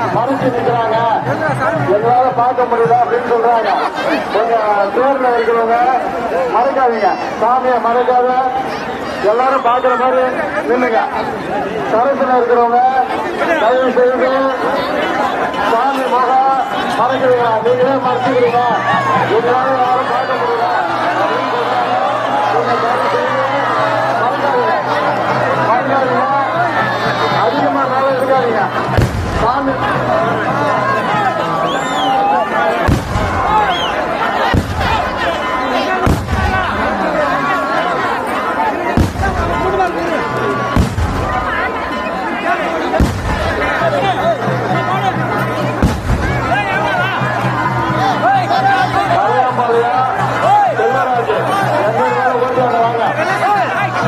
மறைச்சு நிக்கிறாங்க எங்களால பார்க்க முடியல அப்படின்னு சொல்றாங்க கொஞ்சம் தேர்ல இருக்கிறவங்க மறைக்காதீங்க சாமியை மறைக்காத எல்லாரும் பாக்குற மாதிரி நில்லுங்க சரசுல இருக்கிறவங்க தயவு செய்து சாமி முகம் மறைக்கிறீங்க நீங்களே மறைச்சுக்கிறீங்க எங்களால யாரும் பார்க்க முடியல அப்படின்னு சொல்றாங்க. கொஞ்சம் தயவு செய்து மறைக்காதீங்க மறைக்காதீங்க அதிகமா மேல இருக்காதீங்க சாமி மலையாம்பாளையா செல்வராஜ் எங்க இருந்தாலும் ஓடி வாங்க வாங்க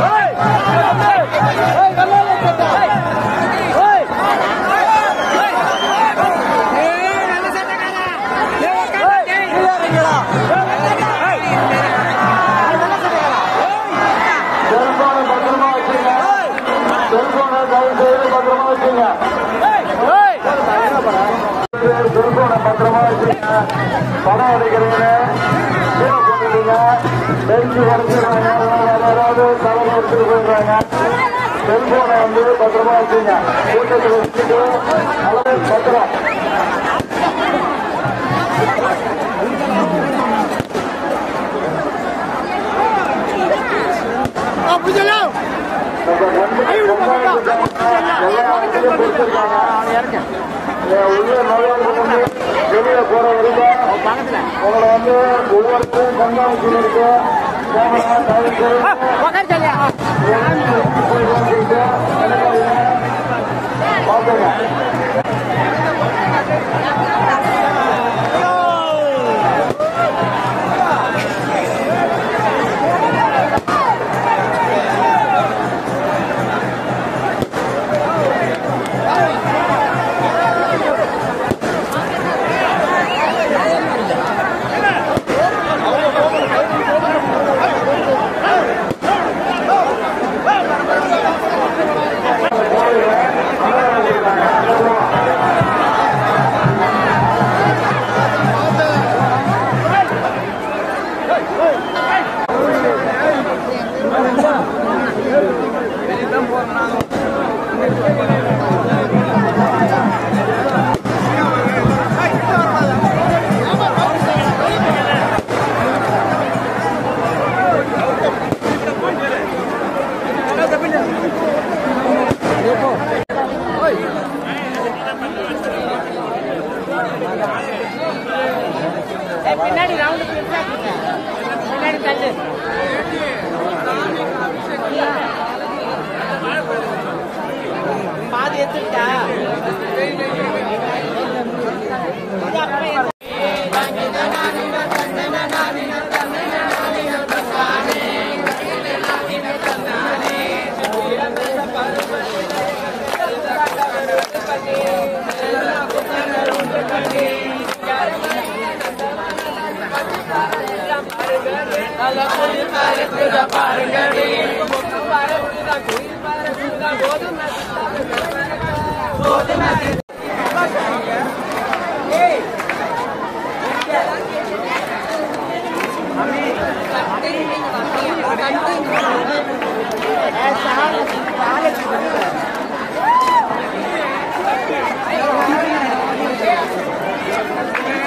செல்போனை பத்திரமா வச்சுங்க செல்போனை தயவு செய்து பத்திரமா வச்சுங்க செல்போனை பத்திரமா வச்சுங்க படம் எடுக்கிறீங்க கீழே போட்டுருங்க பெஞ்சு உடச்சிடுறாங்க யாராவது தலைமை எடுத்துட்டு போயிடுறாங்க செல்போனை வந்து பத்திரமா வச்சுங்க கூட்டத்தில் வச்சுட்டு அளவு பத்திரம் உள்ள நோயாளிகள் வெளியில போற வரைக்கும் உங்களை வந்து ஒவ்வொருத்தரும் கண்காணிச்சு இருக்கு கேமரா தவிர்த்து பாத்துங்க பின்னாடி ரவுண்டு பின்னாடி தள்ளு பாதி எடுத்துட்டா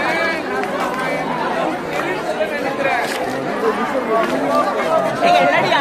என்னடி